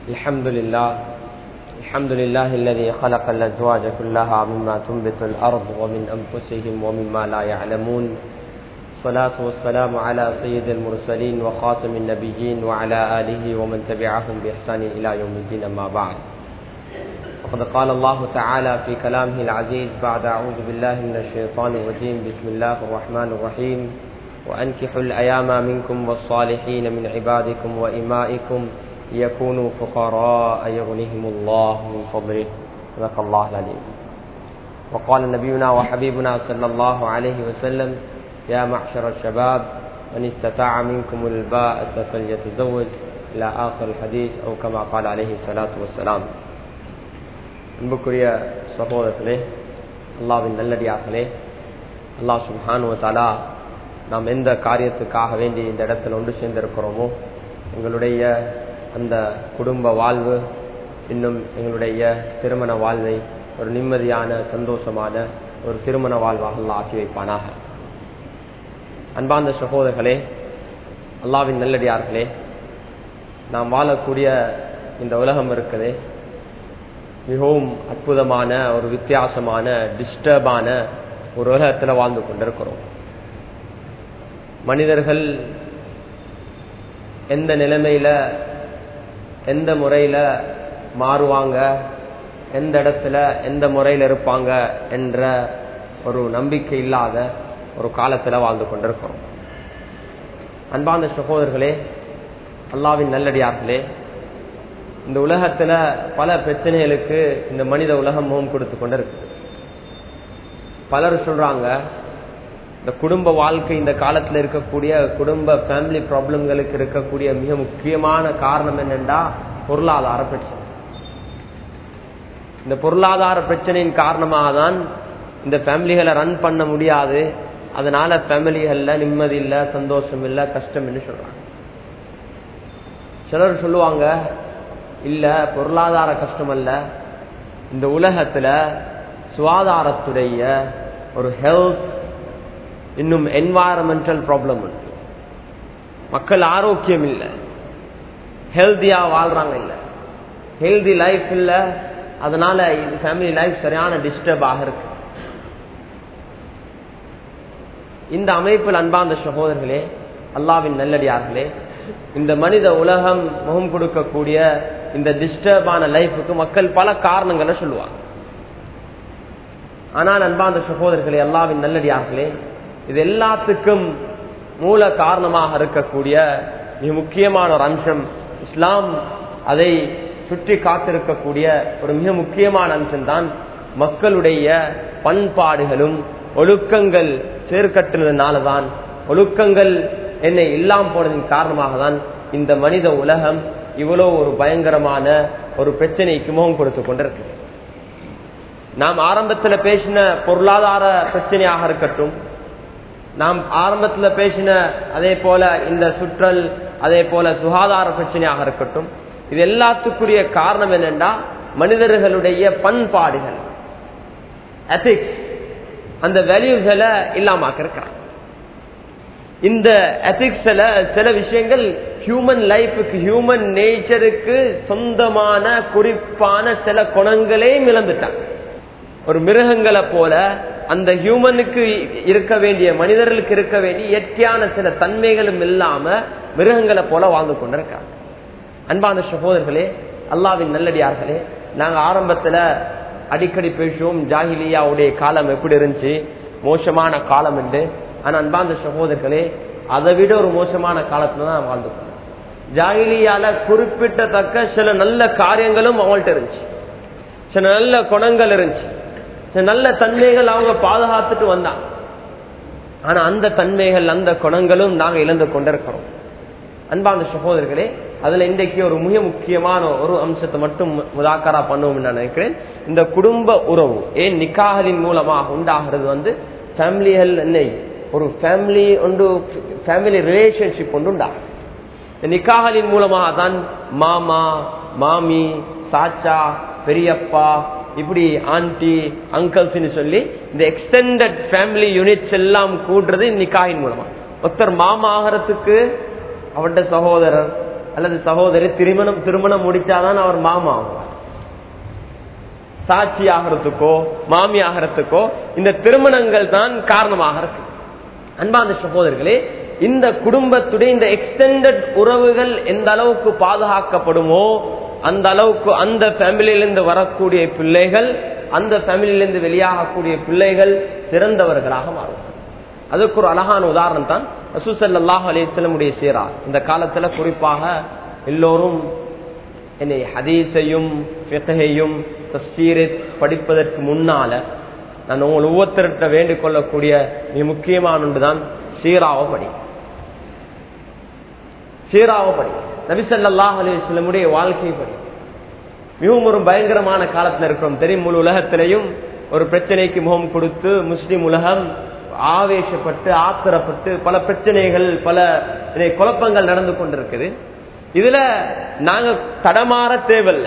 الحمد لله الحمد لله الذي خلق الأزواج كلها مما تنبت الأرض ومن أنفسهم ومما لا يعلمون الصلاة والسلام على سيد المرسلين وخاتم النبيين وعلى آله ومن تبعهم بإحسان إلى يوم الدين أما بعد وقد قال الله تعالى في كلامه العزيز بعد أعوذ بالله من الشيطان الرجيم بسم الله الرحمن الرحيم وأنكحوا الأيام منكم والصالحين من عبادكم وإمائكم ليكونوا فقراء يغنيهم الله من فضله صدق الله العليم وقال نبينا وحبيبنا صلى الله عليه وسلم يا معشر الشباب من استطاع منكم الباءة فليتزوج إلى آخر الحديث أو كما قال عليه الصلاة والسلام அன்புக்குரிய சகோதரர்களே அல்லாவின் நல்லடியார்களே அல்லா சுல்ஹானு தாலா நாம் எந்த காரியத்துக்காக வேண்டி இந்த இடத்துல ஒன்று சேர்ந்திருக்கிறோமோ எங்களுடைய அந்த குடும்ப வாழ்வு இன்னும் எங்களுடைய திருமண வாழ்வை ஒரு நிம்மதியான சந்தோஷமான ஒரு திருமண வாழ்வாக அல்லா ஆக்கி வைப்பானாக அன்பார்ந்த சகோதரர்களே அல்லாவின் நல்லடியார்களே நாம் வாழக்கூடிய இந்த உலகம் இருக்குதே மிகவும் அற்புதமான ஒரு வித்தியாசமான டிஸ்டர்பான ஒரு உலகத்தில் வாழ்ந்து கொண்டிருக்கிறோம் மனிதர்கள் எந்த நிலைமையில எந்த முறையில மாறுவாங்க எந்த இடத்துல எந்த முறையில் இருப்பாங்க என்ற ஒரு நம்பிக்கை இல்லாத ஒரு காலத்துல வாழ்ந்து கொண்டிருக்கிறோம் அன்பார்ந்த சகோதரர்களே அல்லாவின் நல்லடியார்களே இந்த உலகத்துல பல பிரச்சனைகளுக்கு இந்த மனித உலகம் முகம் கொடுத்து கொண்டிருக்கு பலர் சொல்றாங்க இந்த குடும்ப வாழ்க்கை இந்த காலத்துல இருக்கக்கூடிய குடும்ப ஃபேமிலி ப்ராப்ளம்களுக்கு இருக்கக்கூடிய மிக முக்கியமான காரணம் என்னென்றா பொருளாதார பிரச்சனை இந்த பொருளாதார பிரச்சனையின் காரணமாக தான் இந்த ஃபேமிலிகளை ரன் பண்ண முடியாது அதனால ஃபேமிலிகள்ல நிம்மதி இல்லை சந்தோஷம் இல்லை கஷ்டம் சொல்றாங்க சிலர் சொல்லுவாங்க இல்ல பொருளாதார கஷ்டம் அல்ல இந்த உலகத்துல சுகாதாரத்துடைய ஒரு ஹெல்த் இன்னும் என்வாயரமெண்டல் ப்ராப்ளம் உண்டு மக்கள் ஆரோக்கியம் இல்லை ஹெல்த்தியா வாழ்றாங்க இல்ல ஹெல்தி லைஃப் இல்ல அதனால இது ஃபேமிலி லைஃப் சரியான டிஸ்டர்ப் ஆக இருக்கு இந்த அமைப்பில் அன்பார்ந்த சகோதரர்களே அல்லாவின் நல்லடியார்களே இந்த மனித உலகம் முகம் கொடுக்கக்கூடிய இந்த டிஸ்டர்பான லைஃபுக்கு மக்கள் பல காரணங்களை சொல்லுவாங்க ஆனால் அன்பார்ந்த சகோதரர்களே அல்லாவின் நல்லடியார்களே இது எல்லாத்துக்கும் மூல காரணமாக இருக்கக்கூடிய மிக முக்கியமான ஒரு அம்சம் இஸ்லாம் அதை சுற்றி காத்திருக்கக்கூடிய ஒரு மிக முக்கியமான அம்சம் தான் மக்களுடைய பண்பாடுகளும் ஒழுக்கங்கள் சேர்க்கட்டுனதுனாலதான் ஒழுக்கங்கள் என்னை இல்லாம போனதின் காரணமாக தான் இந்த மனித உலகம் இவ்வளோ ஒரு பயங்கரமான ஒரு பிரச்சனைக்கு முகம் கொடுத்து கொண்டிருக்கு நாம் ஆரம்பத்தில் பேசின பொருளாதார பிரச்சனையாக இருக்கட்டும் நாம் ஆரம்பத்தில் பேசின அதே போல இந்த சுற்றல் அதே போல சுகாதார பிரச்சனையாக இருக்கட்டும் இது எல்லாத்துக்குரிய காரணம் என்னென்றா மனிதர்களுடைய பண்பாடுகள் எத்திக்ஸ் அந்த வேல்யூஸ்களை இல்லாம இருக்கிறாங்க இந்த எத்திக்ஸ்ல சில விஷயங்கள் ஹியூமன் லைஃபுக்கு ஹியூமன் நேச்சருக்கு சொந்தமான குறிப்பான சில குணங்களையும் இழந்துட்டாங்க ஒரு மிருகங்களை போல அந்த ஹியூமனுக்கு இருக்க வேண்டிய மனிதர்களுக்கு இருக்க வேண்டிய இயற்கையான சில தன்மைகளும் இல்லாம மிருகங்களை போல வாழ்ந்து கொண்டிருக்காங்க அன்பான சகோதரர்களே அல்லாவின் நல்லடியார்களே நாங்க ஆரம்பத்துல அடிக்கடி பேசுவோம் ஜாகிலியாவுடைய காலம் எப்படி இருந்துச்சு மோசமான காலம் என்று ஆனா அன்பாந்த சகோதரர்களே அதை விட ஒரு மோசமான காலத்துல தான் வாழ்ந்து ஜாகிலியால குறிப்பிட்டத்தக்க சில நல்ல காரியங்களும் அவங்கள்ட்ட இருந்துச்சு சில நல்ல குணங்கள் இருந்துச்சு சில நல்ல தன்மைகள் அவங்க பாதுகாத்துட்டு வந்தாங்க ஆனா அந்த தன்மைகள் அந்த குணங்களும் நாங்க இழந்து கொண்டிருக்கிறோம் அன்பாந்த சகோதரர்களே அதுல இன்றைக்கு ஒரு மிக முக்கியமான ஒரு அம்சத்தை மட்டும் முதாக்கரா பண்ணுவோம் நான் நினைக்கிறேன் இந்த குடும்ப உறவு ஏன் நிக்காகலின் மூலமாக உண்டாகிறது வந்து ஃபேமிலிகள் என்னை ஒரு ஃபேமிலி ஒன்று ஃபேமிலி ரிலேஷன்ஷிப் ஒன்று உண்டாகும் நிக்காகலின் மூலமாக தான் மாமா மாமி சாச்சா பெரியப்பா இப்படி ஆண்டி அங்கிள்ஸ் சொல்லி இந்த எக்ஸ்டெண்டட் ஃபேமிலி யூனிட்ஸ் எல்லாம் கூடுறது நிக்காயின் மூலமா ஒருத்தர் மாமா ஆகிறதுக்கு அவருடைய சகோதரர் அல்லது சகோதரி திருமணம் திருமணம் முடிச்சாதான் அவர் மாமா ஆகுவார் சாட்சி ஆகிறதுக்கோ மாமி ஆகிறதுக்கோ இந்த திருமணங்கள் தான் காரணமாக இருக்கு அன்பாந்த சகோதரர்களே இந்த குடும்பத்துடைய இந்த எக்ஸ்டெண்டட் உறவுகள் எந்த அளவுக்கு பாதுகாக்கப்படுமோ அந்த அளவுக்கு அந்த ஃபேமிலியிலிருந்து வரக்கூடிய பிள்ளைகள் அந்த ஃபேமிலியிலிருந்து வெளியாகக்கூடிய பிள்ளைகள் சிறந்தவர்களாக மாறுவார்கள் அதுக்கு ஒரு அழகான உதாரணம் தான் ரசூசல்லாஹ் அலிஸ்லமுடைய சீரா இந்த காலத்துல குறிப்பாக எல்லோரும் என்னை ஹதீஸையும் ஃபிகையும் தஸ்சீரை படிப்பதற்கு முன்னால நான் உங்கள் ஒவ்வொருத்தர்கிட்ட வேண்டிக் கொள்ளக்கூடிய மிக முக்கியமான ஒன்றுதான் சீராவை படி சீராவை படி நபிசல்லாஹ் அலிஸ்லமுடைய வாழ்க்கை படி மிகவும் ஒரு பயங்கரமான காலத்துல இருக்கிறோம் தெரியும் முழு உலகத்திலையும் ஒரு பிரச்சனைக்கு முகம் கொடுத்து முஸ்லிம் உலகம் ஆவேசப்பட்டு ஆத்திரப்பட்டு பல பிரச்சனைகள் பல குழப்பங்கள் நடந்து கொண்டிருக்குது இதுல நாங்க தடமாற தேவையில்ல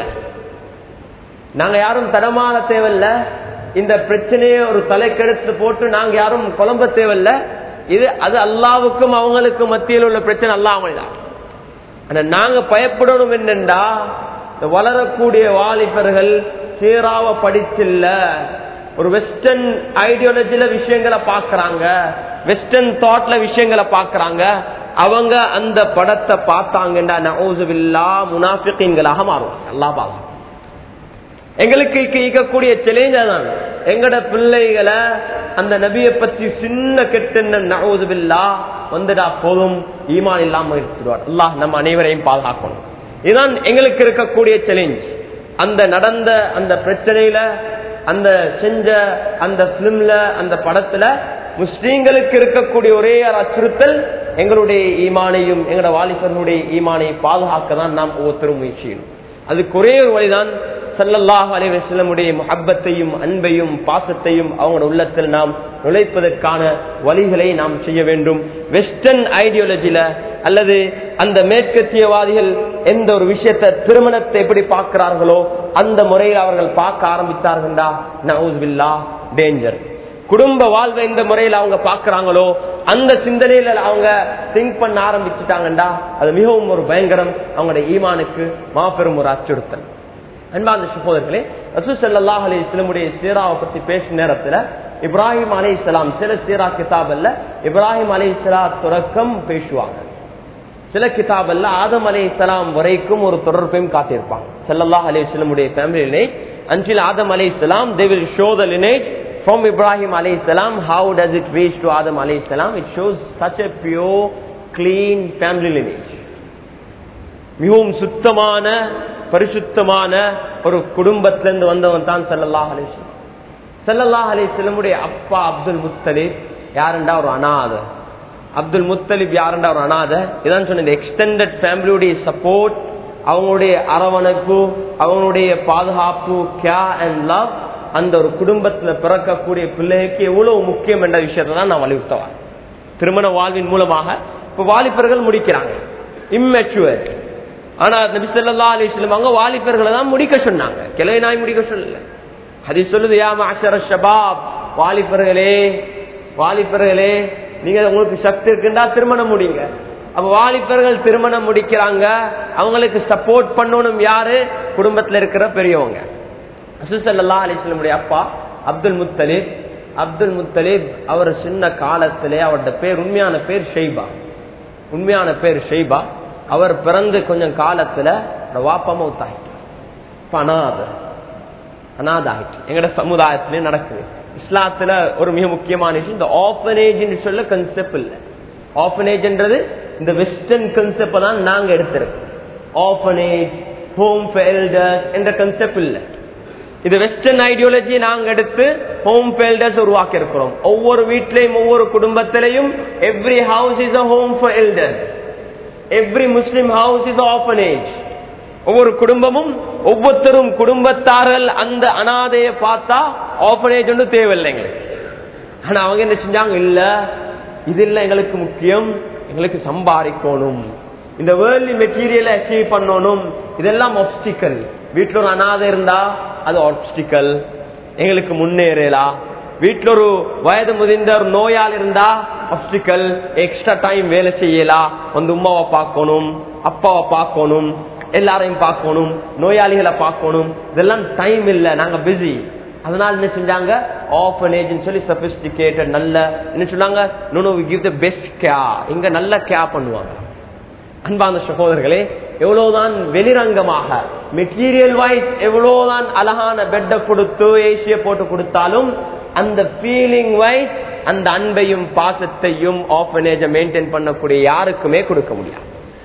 நாங்க யாரும் தடமாற தேவையில்ல இந்த பிரச்சனையை ஒரு தலைக்கெடுத்து போட்டு நாங்க யாரும் குழம்ப தேவையில்ல இது அது அல்லாவுக்கும் அவங்களுக்கும் மத்தியில் உள்ள பிரச்சனை அல்லாமல் ஆனா நாங்க பயப்படணும் என்னண்டா இந்த வளரக்கூடிய வாலிபர்கள் சீராவ படிச்சில்ல ஒரு வெஸ்டர்ன் ஐடியாலஜில விஷயங்களை பாக்குறாங்க வெஸ்டர்ன் தாட்ல விஷயங்களை பாக்குறாங்க அவங்க அந்த படத்தை பார்த்தாங்கடா நவுசுபில்லா முனாஃபிகீன்களாக மாறுவாங்க அல்லா பாவம் எங்களுக்கு ஈக்கக்கூடிய சேலஞ்ச் தான் எங்கட பிள்ளைகளை அந்த நபியை பத்தி சின்ன கெட்ட நவுசுபில்லா வந்துடா போதும் ஈமான் இல்லாம எடுத்துடுவார் அல்லாஹ் நம்ம அனைவரையும் பாதுகாக்கணும் இதுதான் எங்களுக்கு இருக்கக்கூடிய சேலஞ்ச் அந்த நடந்த அந்த பிரச்சனையில அந்த செஞ்ச அந்த பிலிம்ல அந்த படத்துல முஸ்லீம்களுக்கு இருக்கக்கூடிய ஒரே ஒரு அச்சுறுத்தல் எங்களுடைய ஈமானையும் எங்களோட வாலிபர்களுடைய ஈமானை பாதுகாக்க தான் நாம் ஒவ்வொருத்தரும் முயற்சியணும் அதுக்கு ஒரே ஒரு வழிதான் சல்லல்லாஹ் அலைவசல்லமுடைய முஹப்பத்தையும் அன்பையும் பாசத்தையும் அவங்களோட உள்ளத்தில் நாம் நுழைப்பதற்கான வழிகளை நாம் செய்ய வேண்டும் வெஸ்டர்ன் ஐடியாலஜில அல்லது அந்த மேற்கத்தியவாதிகள் எந்த ஒரு விஷயத்தை திருமணத்தை எப்படி பார்க்கிறார்களோ அந்த முறையில் அவர்கள் பார்க்க ஆரம்பித்தார்கள்டா நவுஸ்பில்லா டேஞ்சர் குடும்ப வாழ்வை எந்த முறையில் அவங்க பார்க்கிறாங்களோ அந்த சிந்தனையில அவங்க திங்க் பண்ண ஆரம்பிச்சுட்டாங்கண்டா அது மிகவும் ஒரு பயங்கரம் அவங்களோட ஈமானுக்கு மாபெரும் ஒரு அச்சுறுத்தல் அன்பாந்த சகோதரர்களே ரசூசல்லாஹ் அலி இஸ்லமுடைய சீராவை பத்தி பேசும் நேரத்துல இப்ராஹிம் அலி இஸ்லாம் சில சீரா கிதாப் அல்ல இப்ராஹிம் அலி இஸ்லா தொடக்கம் பேசுவாங்க சில கிதாப் அல்ல ஆதம் அலி இஸ்லாம் வரைக்கும் ஒரு தொடர்பையும் காட்டியிருப்பாங்க சல்லல்லாஹ் அலி இஸ்லமுடைய family lineage until Adam alayhi salam they will show the lineage from Ibrahim alayhi salam how does it reach to Adam alayhi salam it shows such a pure clean family lineage மிகவும் சுத்தமான பரிசுத்தமான ஒரு குடும்பத்திலிருந்து வந்தவன் தான் சல்லல்லாஹ் அலிஸ்லாம் சல்லல்லாஹ் அலிஸ்லமுடைய அப்பா அப்துல் முத்தலிப் யாருண்டா ஒரு அனாத அப்துல் முத்தலிப் யாருண்டா ஒரு அனாத இதான் சொன்ன எக்ஸ்டெண்டட் ஃபேமிலியுடைய சப்போர்ட் அவங்களுடைய அரவணைப்பு அவங்களுடைய பாதுகாப்பு கேர் அண்ட் லவ் அந்த ஒரு குடும்பத்துல பிறக்கக்கூடிய பிள்ளைக்கு எவ்வளவு முக்கியம் என்ற விஷயத்தை தான் நான் வலியுறுத்தவா திருமண வாழ்வின் மூலமாக இப்ப வாலிபர்கள் முடிக்கிறாங்க இம்மெச்சுவர் ஆனா நபி சொல்லா அலிஸ்லம் அவங்க வாலிபர்களை தான் முடிக்க சொன்னாங்க கிளை நாய் முடிக்க சொல்லல அது சொல்லுது யா மாஷர ஷபாப் வாலிபர்களே வாலிபர்களே நீங்க உங்களுக்கு சக்தி இருக்குண்டா திருமணம் முடிங்க அப்ப வாலிபர்கள் திருமணம் முடிக்கிறாங்க அவங்களுக்கு சப்போர்ட் பண்ணணும் யாரு குடும்பத்துல இருக்கிற பெரியவங்க அசுசல்லா அலிஸ்லமுடைய அப்பா அப்துல் முத்தலிப் அப்துல் முத்தலிப் அவர் சின்ன காலத்திலே அவருடைய பேர் உண்மையான பேர் ஷெய்பா உண்மையான பேர் ஷெய்பா அவர் பிறந்து கொஞ்சம் காலத்துல வாப்பா மௌத்தாயிட்டு அனாத அனாத ஆயிட்டு எங்கட சமுதாயத்திலே நடக்குது இஸ்லாத்துல ஒரு மிக முக்கியமான விஷயம் இந்த ஆஃபனேஜ் சொல்ல கன்செப்ட் இல்ல ஆஃபனேஜ்ன்றது இந்த வெஸ்டர்ன் கன்செப்ட் தான் நாங்க எடுத்திருக்கோம் ஆஃபனேஜ் ஹோம் எல்டர்ஸ் என்ற கன்செப்ட் இல்ல இது வெஸ்டர்ன் ஐடியாலஜி நாங்க எடுத்து ஹோம் எல்டர்ஸ் உருவாக்கி இருக்கிறோம் ஒவ்வொரு வீட்லயும் ஒவ்வொரு குடும்பத்திலையும் every house is a home for elders every Muslim house is orphanage ஒவ்வொரு குடும்பமும் ஒவ்வொருத்தரும் குடும்பத்தார்கள் அந்த அனாதையை பார்த்தா ஆஃபனேஜ் ஒன்று தேவையில்லை எங்களுக்கு ஆனா அவங்க என்ன செஞ்சாங்க இல்ல இது இல்ல எங்களுக்கு முக்கியம் எங்களுக்கு சம்பாதிக்கணும் இந்த வேர்ல்டு மெட்டீரியலை அச்சீவ் பண்ணணும் இதெல்லாம் ஆப்ஸ்டிக்கல் வீட்டில் ஒரு அனாதை இருந்தா அது ஆப்ஸ்டிக்கல் எங்களுக்கு முன்னேறலாம் வீட்டுல ஒரு வயது முதிர்ந்த ஒரு நோயால் இருந்தா ஹாஸ்பிட்டல் எக்ஸ்ட்ரா டைம் வேலை செய்யலாம் வந்து உமாவை பார்க்கணும் அப்பாவை பார்க்கணும் எல்லாரையும் பார்க்கணும் நோயாளிகளை பார்க்கணும் இதெல்லாம் டைம் இல்லை நாங்க பிஸி அதனால என்ன செஞ்சாங்க ஆஃபனேஜ் சொல்லி சபிஸ்டிகேட்டட் நல்ல என்ன சொன்னாங்க no we give the best கே இங்க நல்ல கே பண்ணுவாங்க அன்பான சகோதரர்களே எவ்வளவுதான் வெளிரங்கமாக மெட்டீரியல் வைஸ் எவ்வளவுதான் அழகான பெட்டை கொடுத்து ஏசிய போட்டு கொடுத்தாலும் அந்த ஃபீலிங் வைஸ் அந்த அன்பையும் பாசத்தையும் ஆஃபனேஜை மெயின்டைன் பண்ணக்கூடிய யாருக்குமே கொடுக்க முடியாது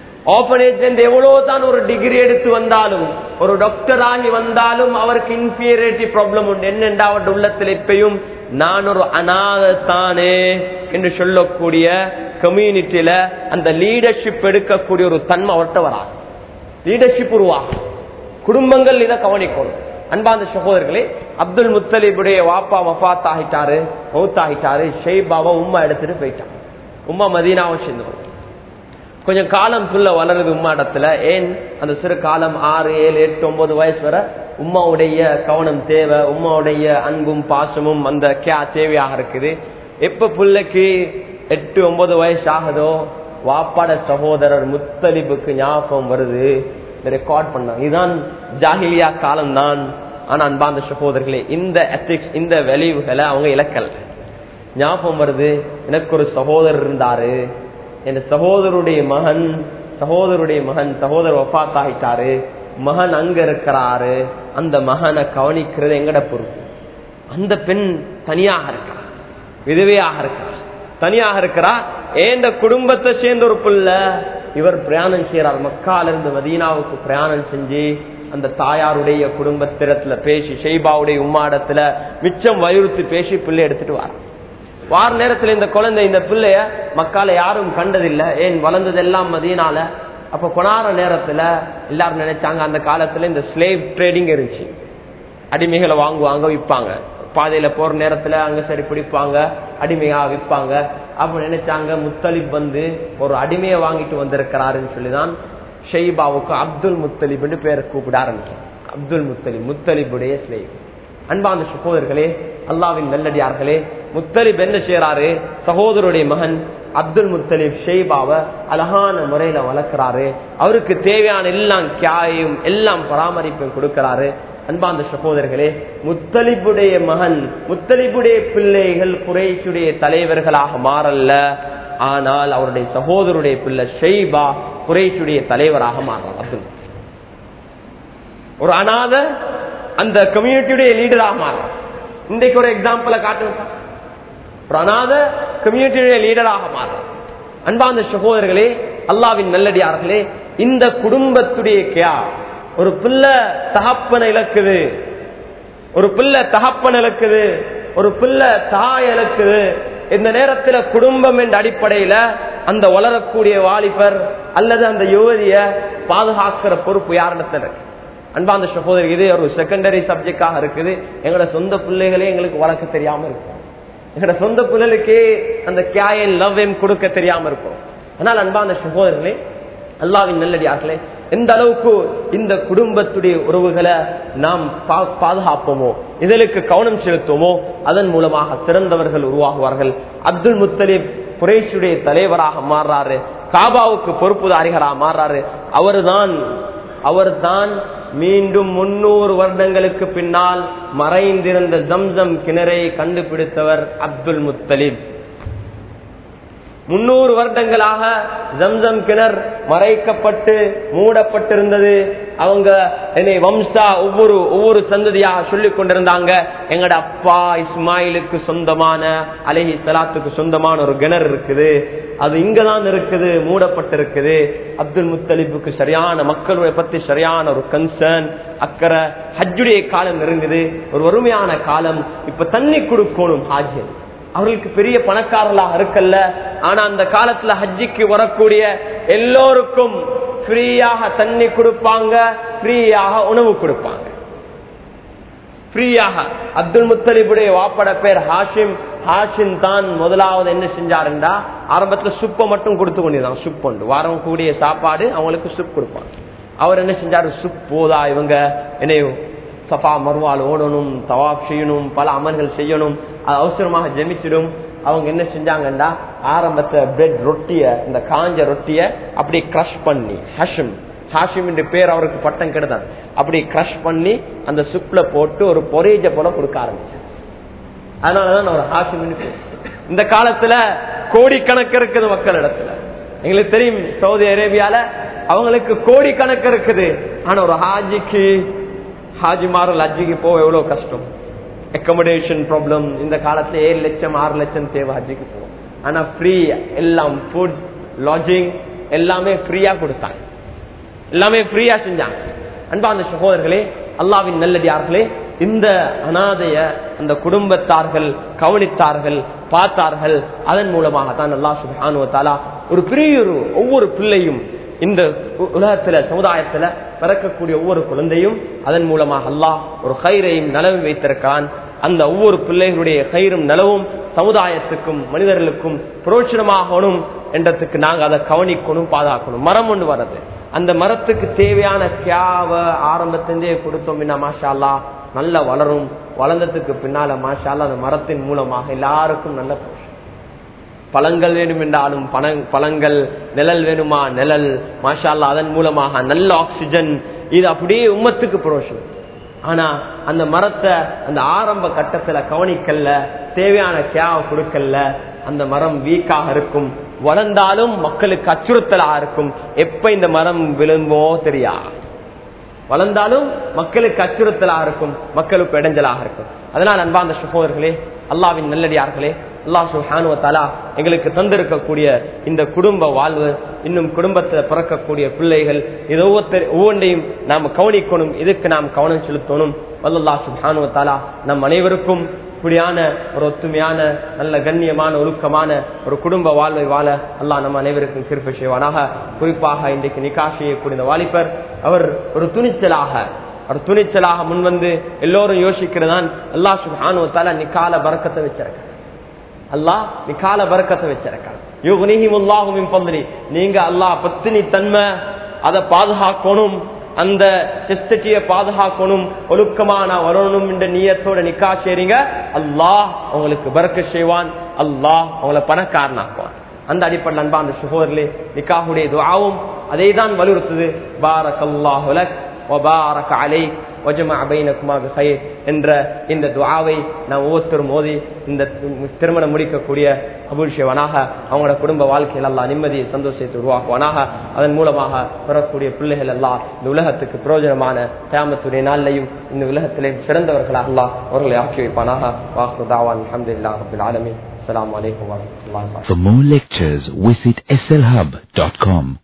ஆபனேஜ் என்று எவ்வளவுதான் ஒரு டிகிரி எடுத்து வந்தாலும் ஒரு டாக்டர் ஆகி வந்தாலும் அவருக்கு இன்ஃபீரியாரிட்டி ப்ராப்ளம் உண்டு என்னென்றா அவருடைய உள்ளத்தில் எப்பயும் நான் ஒரு அனாதத்தானே என்று சொல்லக்கூடிய கம்யூனிட்டியில அந்த லீடர்ஷிப் எடுக்கக்கூடிய ஒரு தன்மை அவர்கிட்ட வராது லீடர்ஷிப் உருவாகும் குடும்பங்கள் இதை கவனிக்கணும் அன்பாந்த சகோதரர்களே அப்துல் முத்தலிபுடைய வாப்பா வஃத் ஆகிட்டாரு மவுத் ஆகிட்டாரு ஷெய்பாவை உம்மா எடுத்துட்டு போயிட்டான் உம்மா மதீனாவை சேர்ந்தவர் கொஞ்சம் காலம் புள்ள வளருது உம்மா இடத்துல ஏன் அந்த சிறு காலம் ஆறு ஏழு எட்டு ஒன்பது வயசு வரை உம்மாவுடைய கவனம் தேவை உம்மாவுடைய அன்பும் பாசமும் அந்த கே தேவையாக இருக்குது எப்ப பிள்ளைக்கு எட்டு ஒன்பது வயசு ஆகுதோ வாப்பாட சகோதரர் முத்தலிபுக்கு ஞாபகம் வருது ரெக்கார்ட் பண்ணாங்க இதுதான் ஜாகிலியா காலம் தான் ஆனா அன்பாந்த சகோதரர்களே இந்த எத்திக்ஸ் இந்த விளைவுகளை அவங்க இழக்கல ஞாபகம் வருது எனக்கு ஒரு சகோதரர் இருந்தாரு என் சகோதரருடைய மகன் சகோதரருடைய மகன் சகோதரர் வஃத் ஆகிட்டாரு மகன் அங்க இருக்கிறாரு அந்த மகனை கவனிக்கிறது எங்கட பொறுப்பு அந்த பெண் தனியாக இருக்கிறா விதவையாக இருக்கிறா தனியாக இருக்கிறா ஏந்த குடும்பத்தை சேர்ந்த ஒரு பிள்ளை இவர் பிரயாணம் செய்யறார் மக்கால இருந்து மதீனாவுக்கு பிரயாணம் செஞ்சு அந்த தாயாருடைய குடும்பத்திரத்துல பேசி ஷெய்பாவுடைய உம்மாடத்துல மிச்சம் வலியுறுத்தி பேசி பிள்ளை எடுத்துட்டு வர வார நேரத்துல இந்த குழந்தை இந்த பிள்ளைய மக்கால யாரும் கண்டதில்லை ஏன் வளர்ந்ததெல்லாம் மதியனால அப்ப கொண்டாட நேரத்துல எல்லாரும் நினைச்சாங்க அந்த காலத்துல இந்த ஸ்லேவ் ட்ரேடிங் இருந்துச்சு அடிமைகளை வாங்குவாங்க விற்பாங்க பாதையில போற நேரத்துல அங்க சரி பிடிப்பாங்க அடிமையா விற்பாங்க அப்ப நினைச்சாங்க முத்தலிப் வந்து ஒரு அடிமையை வாங்கிட்டு வந்திருக்கிறாருன்னு சொல்லிதான் ஷெய்பாவுக்கு அப்துல் முத்தலிப் என்று பேரை கூப்பிட ஆரம்பிச்சாங்க அப்துல் முத்தலிப் முத்தலிபுடைய ஸ்லேவ் அன்பான சகோதரர்களே அல்லாவின் நல்லடியார்களே முத்தலிப் என்ன செய்யறாரு சகோதரருடைய மகன் அப்துல் முத்தலிப் ஷெய்பாவை அழகான முறையில வளர்க்கிறாரு அவருக்கு தேவையான எல்லாம் கியாயும் எல்லாம் பராமரிப்பும் கொடுக்கிறாரு அன்பாந்த சகோதரர்களே முத்தலிபுடைய மகன் முத்தலிபுடைய பிள்ளைகள் குறைசுடைய தலைவர்களாக மாறல்ல ஆனால் அவருடைய சகோதரருடைய பிள்ளை ஷெய்பா குறைசுடைய தலைவராக மாறார் அப்துல் ஒரு அனாத அந்த கம்யூனிட்டியுடைய லீடராக மாறார் இன்றைக்கு ஒரு எக்ஸாம்பிள காட்டுங்க ஒரு அனாத கம்யூனிட்டியுடைய லீடராக மாறார் அன்பாந்த சகோதரர்களே அல்லாவின் நல்லடியார்களே இந்த குடும்பத்துடைய கியா ஒரு பிள்ளை தகப்பனை இழக்குது ஒரு பிள்ளை தகப்பன் இழக்குது ஒரு பிள்ளை தாய் இழக்குது இந்த நேரத்தில் குடும்பம் என்ற அடிப்படையில அந்த வளரக்கூடிய வாலிபர் அல்லது அந்த யுவதிய பாதுகாக்கிற பொறுப்பு யாரிடத்தில் இருக்கு அன்பாந்த சகோதரி இது ஒரு செகண்டரி சப்ஜெக்டாக இருக்குது எங்களோட சொந்த பிள்ளைகளே எங்களுக்கு வளர்க்க தெரியாம இருக்கும் எங்களோட சொந்த பிள்ளைகளுக்கே அந்த கேயன் லவ் கொடுக்க தெரியாம இருக்கும் ஆனால் அன்பாந்த சகோதரர்களே அல்லாவின் நல்லடியார்களே எந்த அளவுக்கு இந்த குடும்பத்துடைய உறவுகளை நாம் பாதுகாப்போமோ இதற்கு கவனம் செலுத்துவோமோ அதன் மூலமாக சிறந்தவர்கள் உருவாகுவார்கள் அப்துல் முத்தலிப் குரேஷுடைய தலைவராக மாறுறாரு காபாவுக்கு பொறுப்புதாரிகராக மாறுறாரு அவர்தான் அவர்தான் மீண்டும் முன்னூறு வருடங்களுக்கு பின்னால் மறைந்திருந்த ஜம்சம் கிணறை கண்டுபிடித்தவர் அப்துல் முத்தலிப் முன்னூறு வருடங்களாக ஜம்சம் கிணர் மறைக்கப்பட்டு மூடப்பட்டிருந்தது அவங்க என்னை வம்சா ஒவ்வொரு ஒவ்வொரு சந்ததியாக சொல்லிக் கொண்டிருந்தாங்க எங்கட அப்பா இஸ்மாயிலுக்கு சொந்தமான அலஹி சலாத்துக்கு சொந்தமான ஒரு கிணறு இருக்குது அது இங்கதான் இருக்குது மூடப்பட்டிருக்குது அப்துல் முத்தலிபுக்கு சரியான மக்களுடைய பத்தி சரியான ஒரு கன்சர்ன் அக்கறை ஹஜ்ஜுடைய காலம் நெருங்குது ஒரு வறுமையான காலம் இப்ப தண்ணி கொடுக்கணும் ஹாஜியன் அவர்களுக்கு பெரிய பணக்காரர்களாக இருக்கல்ல ஆனா அந்த காலத்துல ஹஜ்ஜிக்கு வரக்கூடிய எல்லோருக்கும் ஃப்ரீயாக தண்ணி கொடுப்பாங்க ஃப்ரீயாக உணவு கொடுப்பாங்க ஃப்ரீயாக அப்துல் முத்தலிபுடைய வாப்பட பேர் ஹாஷிம் ஹாஷிம் தான் முதலாவது என்ன செஞ்சாருண்டா ஆரம்பத்துல சுப்பை மட்டும் கொடுத்து கொண்டிருந்தான் சுப் உண்டு வாரம் கூடிய சாப்பாடு அவங்களுக்கு சுப் கொடுப்பாங்க அவர் என்ன செஞ்சாரு சுப் போதா இவங்க என்னையும் சஃபா மறுவால் ஓடணும் தவாப் செய்யணும் பல அமல்கள் செய்யணும் அது அவசரமாக ஜெமிச்சிடும் அவங்க என்ன செஞ்சாங்கன்னா ஆரம்பத்துல பிரெட் ரொட்டிய இந்த காஞ்ச ரொட்டிய அப்படியே கிரஷ் பண்ணி ஹஷம் ஹாஷிம் என்ற பேர் அவருக்கு பட்டம் கெடுதான் அப்படி கிரஷ் பண்ணி அந்த சுப்ல போட்டு ஒரு பொரேஜ போல கொடுக்க ஆரம்பிச்சார் அதனாலதான் ஒரு ஹாஷிம் இந்த காலத்துல கோடிக்கணக்கு இருக்குது மக்கள் இடத்துல எங்களுக்கு தெரியும் சவுதி அரேபியால அவங்களுக்கு கோடிக்கணக்கு இருக்குது ஆனா ஒரு ஹாஜிக்கு ஹாஜிமார்கள் ஹஜ்ஜிக்கு போக எவ்வளவு கஷ்டம் அக்கமடேஷன் ப்ராப்ளம் இந்த காலத்துல ஏழு லட்சம் ஆறு லட்சம் தேவை ஹஜ்ஜிக்கு போகும் ஆனா ஃப்ரீ எல்லாம் ஃபுட் லாட்ஜிங் எல்லாமே ஃப்ரீயா கொடுத்தாங்க எல்லாமே ஃப்ரீயா செஞ்சாங்க அன்பா அந்த சகோதரர்களே அல்லாவின் நல்லடியார்களே இந்த அனாதைய அந்த குடும்பத்தார்கள் கவனித்தார்கள் பார்த்தார்கள் அதன் மூலமாக தான் அல்லா சுபானுவத்தாலா ஒரு பெரிய ஒரு ஒவ்வொரு பிள்ளையும் இந்த உலகத்துல சமுதாயத்துல பிறக்கக்கூடிய ஒவ்வொரு குழந்தையும் அதன் மூலமாக அல்லாஹ் ஒரு கயிறையும் நலவும் வைத்திருக்கான் அந்த ஒவ்வொரு பிள்ளைகளுடைய கயிறும் நலவும் சமுதாயத்துக்கும் மனிதர்களுக்கும் புரோச்சனமாகணும் என்றதுக்கு நாங்க அதை கவனிக்கணும் பாதுகாக்கணும் மரம் ஒன்று வர்றது அந்த மரத்துக்கு தேவையான தியாவ ஆரம்பத்திலேயே கொடுத்தோம் மாஷா அல்லா நல்ல வளரும் வளர்ந்ததுக்கு பின்னால மாஷா அல்லா அந்த மரத்தின் மூலமாக எல்லாருக்கும் நல்ல பழங்கள் வேணும் என்றாலும் பழங்கள் நிழல் வேணுமா நிழல் மாஷா அல்லா அதன் மூலமாக நல்ல ஆக்சிஜன் இது அப்படியே உம்மத்துக்கு புரோஷன் ஆனா அந்த மரத்தை அந்த ஆரம்ப கட்டத்துல கவனிக்கல்ல தேவையான தியாக கொடுக்கல அந்த மரம் வீக்காக இருக்கும் வளர்ந்தாலும் மக்களுக்கு அச்சுறுத்தலா இருக்கும் எப்ப இந்த மரம் விழும்போ தெரியா வளர்ந்தாலும் மக்களுக்கு அச்சுறுத்தலா இருக்கும் மக்களுக்கு இடைஞ்சலாக இருக்கும் அதனால் அன்பாந்த சகோதரர்களே அல்லாவின் நல்லடியார்களே அல்லா சுஹானுவத்தாலா எங்களுக்கு தந்திருக்கக்கூடிய இந்த குடும்ப வாழ்வு இன்னும் குடும்பத்தில் பிறக்கக்கூடிய பிள்ளைகள் இது ஒவ்வொருத்தர் ஒவ்வொன்றையும் நாம் கவனிக்கணும் இதுக்கு நாம் கவனம் செலுத்தணும் வல்லல்லா சுஹானுவத்தாலா நம் அனைவருக்கும் இப்படியான ஒரு ஒத்துமையான நல்ல கண்ணியமான ஒழுக்கமான ஒரு குடும்ப வாழ்வை வாழ அல்லா நம்ம அனைவருக்கும் சிறப்பு செய்வானாக குறிப்பாக இன்றைக்கு நிக்கா செய்யக்கூடிய வாலிபர் அவர் ஒரு துணிச்சலாக ஒரு துணிச்சலாக முன்வந்து எல்லோரும் யோசிக்கிறதான் அல்லா சுஹானுவத்தாலா நிக்கால பறக்கத்தை வச்சிருக்க அல்லாஹ் நிக்கால பறக்கத்தை வச்சிருக்கான் நீங்க அல்லாஹ் பத்தினி தன்மை அதை பாதுகாக்கணும் அந்த செஸ்டிய பாதுகாக்கணும் ஒழுக்கமான வரணும் என்ற நீயத்தோட நிக்கா செய்றீங்க அல்லாஹ் உங்களுக்கு பறக்க செய்வான் அல்லாஹ் உங்களை பணக்காரனாக்குவான் அந்த அடிப்படையில் அன்பா அந்த சுகோதரிலே நிக்காவுடைய துவாவும் அதை தான் வலியுறுத்துது பாரக் அல்லாஹுலக் வபாரக் அலை என்ற இந்த துவாவை நாம் ஒவ்வொருத்தரும் மோதி இந்த திருமணம் முடிக்கக்கூடிய அபுல் செய்வனாக அவங்களோட குடும்ப வாழ்க்கையில் எல்லாம் நிம்மதியை சந்தோஷத்தை உருவாக்குவானாக அதன் மூலமாக பெறக்கூடிய பிள்ளைகள் எல்லாம் இந்த உலகத்துக்கு பிரயோஜனமான தேமத்துடைய நாளிலையும் இந்த உலகத்திலேயும் சிறந்தவர்களாக எல்லாம் அவர்களை ஆக்கி வைப்பானாக வாசுதாவான் அஹமதுல்லா அபுல் ஆலமி அஸ்லாம் வலைக்கம் வரமத்துல For more lectures, visit slhub.com.